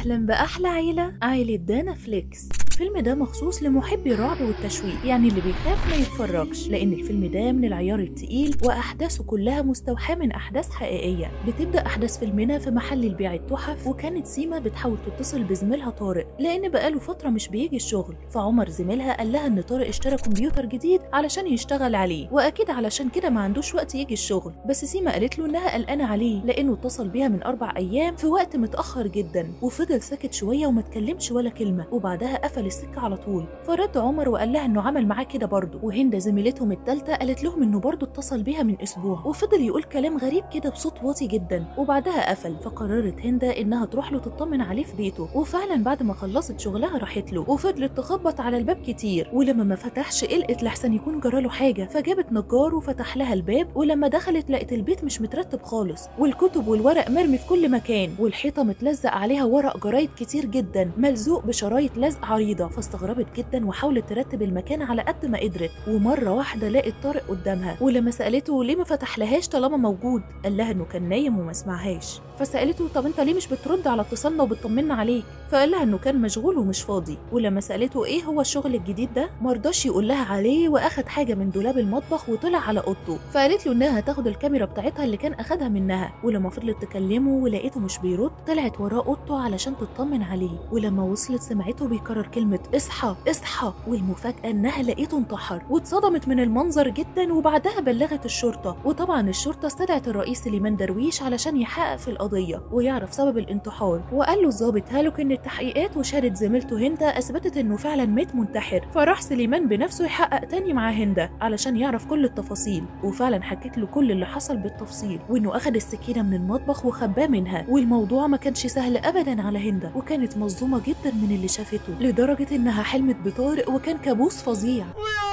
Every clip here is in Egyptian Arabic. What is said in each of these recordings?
أهلا بأحلى عيلة عيلة دانا فليكس الفيلم ده مخصوص لمحبي الرعب والتشويق يعني اللي بيخاف ما يتفرجش لأن الفيلم ده من العيار التقيل وأحداثه كلها مستوحاة من أحداث حقيقية بتبدأ أحداث فيلمنا في محل البيع التحف وكانت سيما بتحاول تتصل بزميلها طارق لأن بقاله فترة مش بيجي الشغل فعمر زميلها قال لها إن طارق اشترى كمبيوتر جديد علشان يشتغل عليه وأكيد علشان كده ما عندوش وقت يجي الشغل بس سيما قالت له إنها قلقانة عليه لأنه اتصل بيها من أربع أيام في وقت متأخر جدا وفضل ساكت شوية وما اتكلمش ولا كلمة وبعدها قفل السكة على طول فرد عمر وقال لها إنه عمل معاه كده برضه وهند زميلتهم التالتة قالت لهم إنه برضه اتصل بيها من أسبوع وفضل يقول كلام غريب كده بصوت واطي جدا وبعدها قفل فقررت هند إنها تروح له تطمن عليه في بيته وفعلا بعد ما خلصت شغلها راحت له وفضلت تخبط على الباب كتير ولما ما فتحش قلقت لحسن يكون جراله حاجة فجابت نجار وفتح لها الباب ولما دخلت لقت البيت مش مترتب خالص والكتب والورق مرمي في كل مكان والحيطة متلزق عليها ورق جرايد كتير جدا ملزوق بشرايط لزق عريضة فاستغربت جدا وحاولت ترتب المكان على قد ما قدرت ومرة واحدة لقت طارق قدامها ولما سألته ليه ما فتحلهاش طالما موجود قال لها انه كان نايم وما سمعهاش فسألته طب انت ليه مش بترد على اتصالنا وبتطمنا عليك فقال لها انه كان مشغول ومش فاضي ولما سألته ايه هو الشغل الجديد ده مرضاش يقول لها عليه واخد حاجة من دولاب المطبخ وطلع على اوضته فقالت له انها هتاخد الكاميرا بتاعتها اللي كان اخدها منها ولما فضلت تكلمه ولقيته مش بيرد طلعت وراه اوضته علشان تطمن عليه ولما وصلت سمعته بيكرر كلمة اصحى اصحى والمفاجأة انها لقيته انتحر واتصدمت من المنظر جدا وبعدها بلغت الشرطة وطبعا الشرطة استدعت الرئيس سليمان درويش علشان يحقق في القضية ويعرف سبب الانتحار وقال له الضابط هالك ان التحقيقات وشهادة زميلته هند اثبتت انه فعلا مات منتحر فراح سليمان بنفسه يحقق تاني مع هند علشان يعرف كل التفاصيل وفعلا حكت له كل اللي حصل بالتفصيل وانه اخد السكينة من المطبخ وخباه منها والموضوع ما كانش سهل ابدا على هند وكانت مصدومة جدا من اللي شافته لدرجة انها حلمت بطارق وكان كابوس فظيع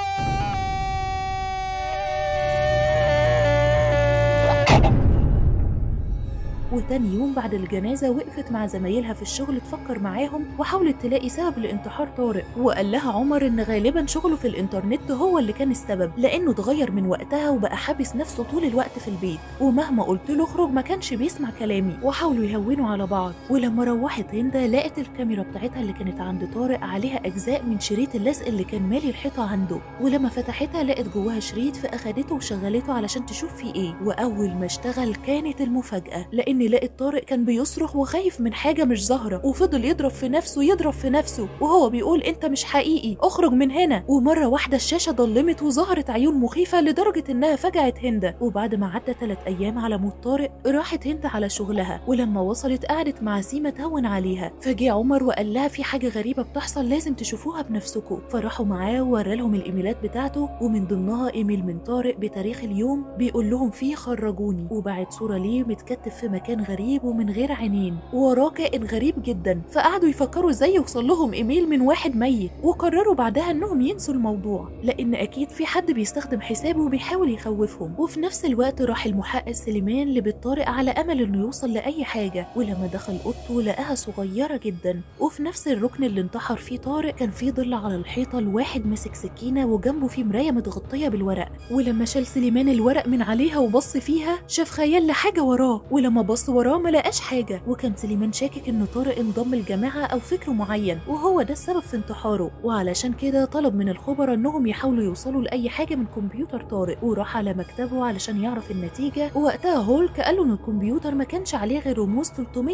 وتاني يوم بعد الجنازة وقفت مع زمايلها في الشغل تفكر معاهم وحاولت تلاقي سبب لانتحار طارق وقال لها عمر ان غالبا شغله في الانترنت هو اللي كان السبب لانه اتغير من وقتها وبقى حابس نفسه طول الوقت في البيت ومهما قلت له اخرج ما كانش بيسمع كلامي وحاولوا يهونوا على بعض ولما روحت هند لقت الكاميرا بتاعتها اللي كانت عند طارق عليها اجزاء من شريط اللزق اللي كان مالي الحيطة عنده ولما فتحتها لقت جواها شريط فاخدته وشغلته علشان تشوف فيه ايه واول ما اشتغل كانت المفاجأة لان ان لقت طارق كان بيصرخ وخايف من حاجه مش ظاهره وفضل يضرب في نفسه يضرب في نفسه وهو بيقول انت مش حقيقي اخرج من هنا ومره واحده الشاشه ضلمت وظهرت عيون مخيفه لدرجه انها فجعت هند وبعد ما عدى ثلاث ايام على موت طارق راحت هند على شغلها ولما وصلت قعدت مع سيما تهون عليها فجه عمر وقال لها في حاجه غريبه بتحصل لازم تشوفوها بنفسكم فراحوا معاه وورى لهم الايميلات بتاعته ومن ضمنها ايميل من طارق بتاريخ اليوم بيقول لهم فيه خرجوني وبعت صوره ليه متكتب في مكان مكان غريب ومن غير عينين وراه كائن غريب جدا فقعدوا يفكروا ازاي يوصل لهم ايميل من واحد ميت وقرروا بعدها انهم ينسوا الموضوع لان اكيد في حد بيستخدم حسابه وبيحاول يخوفهم وفي نفس الوقت راح المحقق سليمان لبيت طارق على امل انه يوصل لاي حاجه ولما دخل اوضته لقاها صغيره جدا وفي نفس الركن اللي انتحر فيه طارق كان فيه ظل على الحيطه الواحد ماسك سكينه وجنبه فيه مرايه متغطيه بالورق ولما شال سليمان الورق من عليها وبص فيها شاف خيال لحاجه وراه ولما بص وراه ما لقاش حاجه وكان سليمان شاكك ان طارق انضم لجماعه او فكر معين وهو ده السبب في انتحاره وعلشان كده طلب من الخبراء انهم يحاولوا يوصلوا لاي حاجه من كمبيوتر طارق وراح على مكتبه علشان يعرف النتيجه ووقتها هولك قال له ان الكمبيوتر ما كانش عليه غير رموز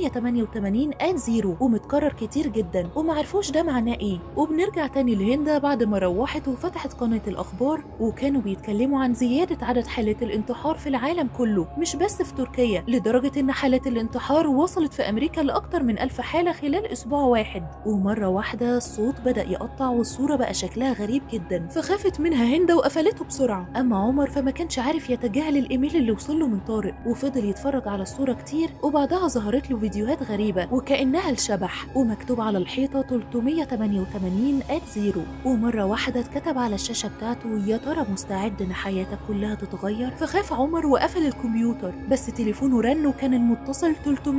388 اد زيرو ومتكرر كتير جدا وما عرفوش ده معناه ايه وبنرجع تاني لهند بعد ما روحت وفتحت قناه الاخبار وكانوا بيتكلموا عن زياده عدد حالات الانتحار في العالم كله مش بس في تركيا لدرجه ان حالات الانتحار وصلت في أمريكا لأكتر من ألف حالة خلال أسبوع واحد ومرة واحدة الصوت بدأ يقطع والصورة بقى شكلها غريب جدا فخافت منها هند وقفلته بسرعة أما عمر فما كانش عارف يتجاهل الإيميل اللي وصل له من طارق وفضل يتفرج على الصورة كتير وبعدها ظهرت له فيديوهات غريبة وكأنها الشبح ومكتوب على الحيطة 388 اد زيرو ومرة واحدة اتكتب على الشاشة بتاعته يا ترى مستعد إن حياتك كلها تتغير فخاف عمر وقفل الكمبيوتر بس تليفونه رن وكان المتصل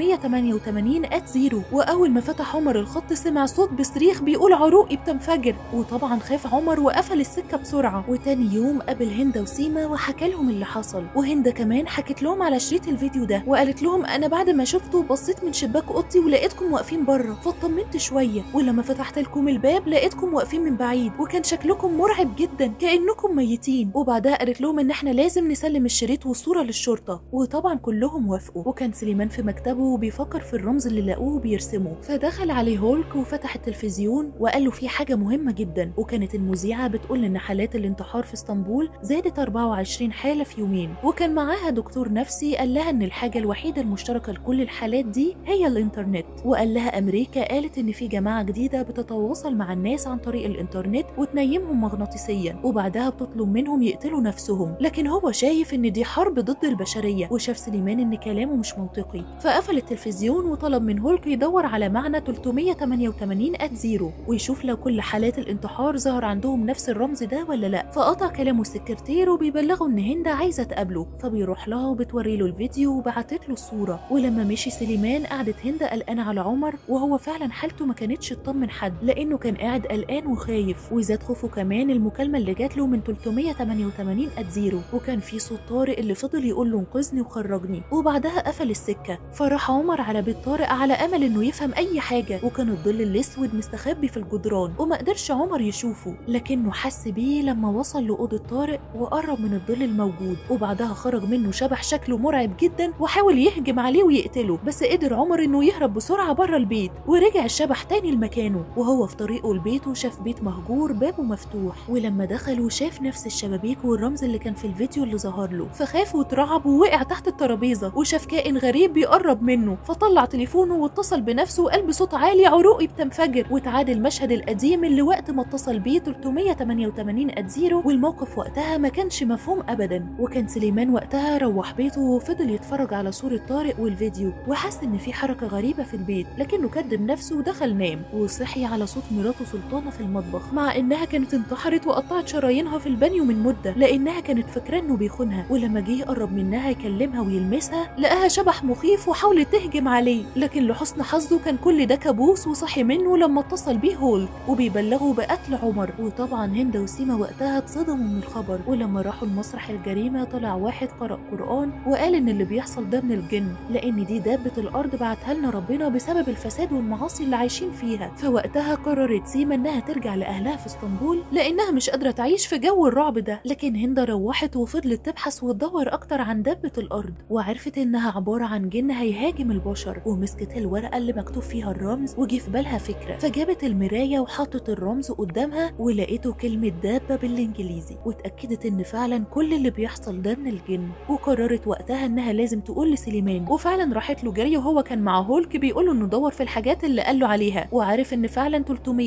388 ات زيرو واول ما فتح عمر الخط سمع صوت بصريخ بيقول عروقي بتنفجر وطبعا خاف عمر وقفل السكه بسرعه وتاني يوم قابل هند وسيما وحكى لهم اللي حصل وهند كمان حكت لهم على شريط الفيديو ده وقالت لهم انا بعد ما شفته بصيت من شباك اوضتي ولقيتكم واقفين بره فاطمنت شويه ولما فتحت لكم الباب لقيتكم واقفين من بعيد وكان شكلكم مرعب جدا كانكم ميتين وبعدها قالت لهم ان احنا لازم نسلم الشريط والصوره للشرطه وطبعا كلهم وافقوا وكان سليمان في مكتبه وبيفكر في الرمز اللي لقوه وبيرسمه فدخل عليه هولك وفتح التلفزيون وقال له في حاجه مهمه جدا وكانت المذيعه بتقول ان حالات الانتحار في اسطنبول زادت 24 حاله في يومين وكان معاها دكتور نفسي قال لها ان الحاجه الوحيده المشتركه لكل الحالات دي هي الانترنت وقال لها امريكا قالت ان في جماعه جديده بتتواصل مع الناس عن طريق الانترنت وتنيمهم مغناطيسيا وبعدها بتطلب منهم يقتلوا نفسهم لكن هو شايف ان دي حرب ضد البشريه وشاف سليمان ان كلامه مش منطقي فقفل التلفزيون وطلب من هولك يدور على معنى 388 ات زيرو ويشوف لو كل حالات الانتحار ظهر عندهم نفس الرمز ده ولا لا فقطع كلامه السكرتير وبيبلغه ان هند عايزه تقابله فبيروح لها وبتوري له الفيديو وبعتت له الصوره ولما مشي سليمان قعدت هند قلقانه على عمر وهو فعلا حالته ما كانتش تطمن حد لانه كان قاعد قلقان وخايف وزاد خوفه كمان المكالمه اللي جات له من 388 ات زيرو وكان في صوت طارق اللي فضل يقول له انقذني وخرجني وبعدها قفل السكه فراح عمر على بيت طارق على امل انه يفهم اي حاجه وكان الظل الاسود مستخبي في الجدران وما قدرش عمر يشوفه لكنه حس بيه لما وصل لاوضه طارق وقرب من الظل الموجود وبعدها خرج منه شبح شكله مرعب جدا وحاول يهجم عليه ويقتله بس قدر عمر انه يهرب بسرعه بره البيت ورجع الشبح تاني لمكانه وهو في طريقه لبيته شاف بيت مهجور بابه مفتوح ولما دخل وشاف نفس الشبابيك والرمز اللي كان في الفيديو اللي ظهر له فخاف واترعب ووقع تحت الترابيزه وشاف كائن غريب بيقرب منه فطلع تليفونه واتصل بنفسه وقال بصوت عالي عروقي بتنفجر وتعاد المشهد القديم اللي وقت ما اتصل بيه 388 ات زيرو والموقف وقتها ما كانش مفهوم ابدا وكان سليمان وقتها روح بيته وفضل يتفرج على صورة طارق والفيديو وحس ان في حركة غريبة في البيت لكنه كدب نفسه ودخل نام وصحي على صوت مراته سلطانة في المطبخ مع انها كانت انتحرت وقطعت شرايينها في البانيو من مدة لانها كانت فاكرة انه بيخونها ولما جه يقرب منها يكلمها ويلمسها لقاها شبح مخيف وحاولت تهجم عليه لكن لحسن حظه كان كل ده كابوس وصحي منه لما اتصل بيه هول وبيبلغه بقتل عمر وطبعا هند وسيما وقتها اتصدموا من الخبر ولما راحوا المسرح الجريمة طلع واحد قرأ قرآن وقال ان اللي بيحصل ده من الجن لان دي دابة الارض بعتها لنا ربنا بسبب الفساد والمعاصي اللي عايشين فيها فوقتها قررت سيما انها ترجع لاهلها في اسطنبول لانها مش قادرة تعيش في جو الرعب ده لكن هند روحت وفضلت تبحث وتدور اكتر عن دابة الارض وعرفت انها عبارة عن جن هيهاجم البشر ومسكت الورقة اللي مكتوب فيها الرمز وجي في بالها فكرة فجابت المراية وحطت الرمز قدامها ولقيته كلمة دابة بالانجليزي واتأكدت ان فعلا كل اللي بيحصل ده من الجن وقررت وقتها انها لازم تقول لسليمان وفعلا راحت له جري وهو كان مع هولك بيقول له انه دور في الحاجات اللي قال له عليها وعارف ان فعلا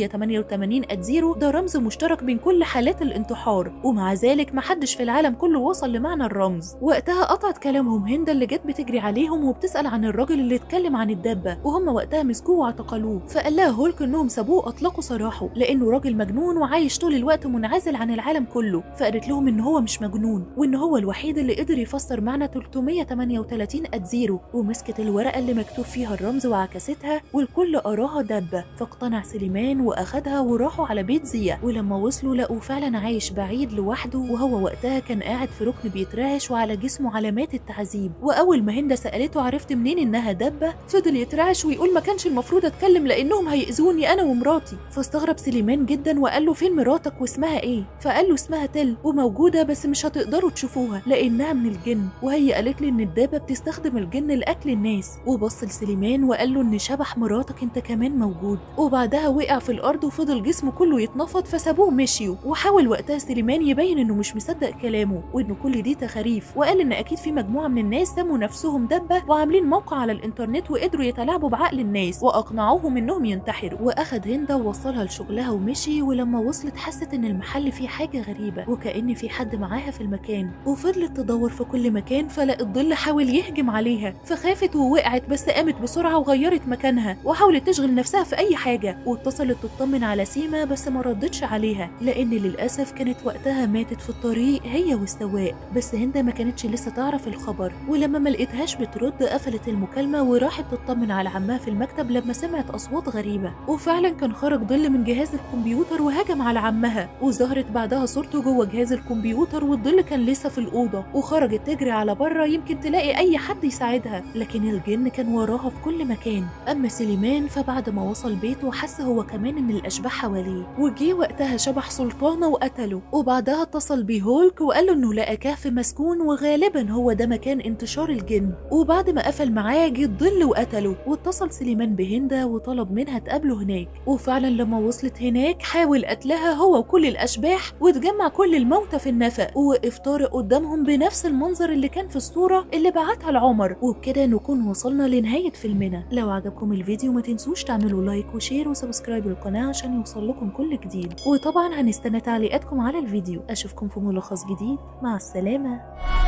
388 ات زيرو ده رمز مشترك بين كل حالات الانتحار ومع ذلك محدش في العالم كله وصل لمعنى الرمز وقتها قطعت كلامهم هند اللي جت بتجري عليهم وبتسأل عن الراجل اللي اتكلم عن الدابة وهم وقتها مسكوه واعتقلوه فقال لها هولك انهم سابوه اطلقوا سراحه لانه راجل مجنون وعايش طول الوقت منعزل عن العالم كله فقالت لهم ان هو مش مجنون وان هو الوحيد اللي قدر يفسر معنى 338 ات زيرو ومسكت الورقه اللي مكتوب فيها الرمز وعكستها والكل قراها دبه فاقتنع سليمان واخدها وراحوا على بيت زيا ولما وصلوا لقوا فعلا عايش بعيد لوحده وهو وقتها كان قاعد في ركن بيترعش وعلى جسمه علامات التعذيب واول ما هند سالته عرفت منين انها دبه فضل يترعش ويقول ما كانش المفروض اتكلم لانهم هيأذوني انا ومراتي فاستغرب سليمان جدا وقال له فين مراتك واسمها ايه فقال له اسمها تل وموجوده بس مش هتقدروا تشوفوها لانها من الجن وهي قالت لي ان الدابه بتستخدم الجن لاكل الناس وبص لسليمان وقال له ان شبح مراتك انت كمان موجود وبعدها وقع في الارض وفضل جسمه كله يتنفض فسابوه ومشيوا وحاول وقتها سليمان يبين انه مش مصدق كلامه وانه كل دي تخاريف وقال ان اكيد في مجموعه من الناس سموا نفسهم دبه وعاملين موقع على الانترنت وقدروا يتلاعبوا بعقل الناس واقنعوهم انهم ينتحروا واخد هند ووصلها لشغلها ومشي ولما وصلت حست ان المحل فيه حاجه غريبه وكأن في حد معاها في المكان وفضلت تدور في كل مكان فلقت ظل حاول يهجم عليها فخافت ووقعت بس قامت بسرعه وغيرت مكانها وحاولت تشغل نفسها في اي حاجه واتصلت تطمن على سيما بس ما ردتش عليها لان للاسف كانت وقتها ماتت في الطريق هي والسواق بس هند ما كانتش لسه تعرف الخبر ولما ما لقيتهاش بترد قفلت المكالمة وراحت تطمن على عمها في المكتب لما سمعت أصوات غريبة وفعلا كان خرج ظل من جهاز الكمبيوتر وهجم على عمها وظهرت بعدها صورته جوه جهاز الكمبيوتر والظل كان لسه في الأوضة وخرجت تجري على بره يمكن تلاقي أي حد يساعدها لكن الجن كان وراها في كل مكان أما سليمان فبعد ما وصل بيته حس هو كمان إن الأشباح حواليه وجي وقتها شبح سلطانة وقتله وبعدها اتصل بيه هولك وقال له إنه لقى كهف مسكون وغالبا هو ده مكان انتشار الجن وبعد ما قفل معاه جه الظل وقتله واتصل سليمان بهندا وطلب منها تقابله هناك وفعلا لما وصلت هناك حاول قتلها هو وكل الأشباح وتجمع كل الموتى في النفق ووقف طارق قدامهم بنفس المنظر اللي كان في الصورة اللي بعتها لعمر وبكده نكون وصلنا لنهاية فيلمنا لو عجبكم الفيديو ما تنسوش تعملوا لايك وشير وسبسكرايب للقناة عشان يوصل لكم كل جديد وطبعا هنستنى تعليقاتكم على الفيديو أشوفكم في ملخص جديد مع السلامة